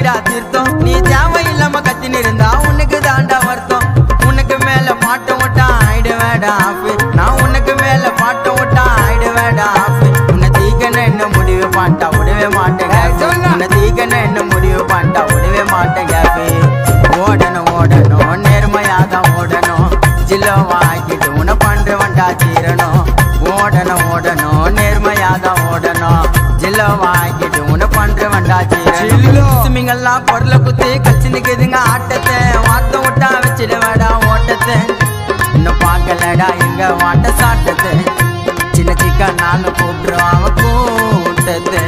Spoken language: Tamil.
தாண்டிடா தீர்த்தம் நீ தேவையில்லாம கத்தின்னு இருந்தா உனக்கு தாண்டா வருத்தம் உனக்கு மேல பாட்டு விட்டா ஆயிடுவேடா ஆஃபு நான் உனக்கு மேல பாட்டு விட்டா ஆயிடுவேடா ஆஃபு உன்னை தீக்கன்னு என்ன முடிவு பண்ணிட்டா விடவே மாட்டேன் கேஃபு. உன்னை தீக்கன்னு என்ன முடிவு பண்ணிட்டா விடவே மாட்டேன் கேஃபு. ஓடணும் ஓடணும் நேர்மையாக தான் ஓடணும் ஜில்லோ வாங்கிட்டு உன பண்றவன்டா தீரணும் ஓடணும் ஓடணும் நேர்மையாக தான் ஓடணும் ஜில்லோ வாங்கிட்டு உன பண்றவன்டா தீரணும் ஜில்லோ. சிமிங்கெல்லாம் பொருளை குத்தி கச்சி நிக்குதுங்க ஆட்டத்தை வார்த்தை விட்டா வச்சிடுவேடா ஓட்டத்தை இன்னும் பார்க்கலடா எங்க வாட்ட சாட்டத்தை சின்ன சிக்கன் நானும் கூப்பிடுவான் அவன் கூட்டத்தை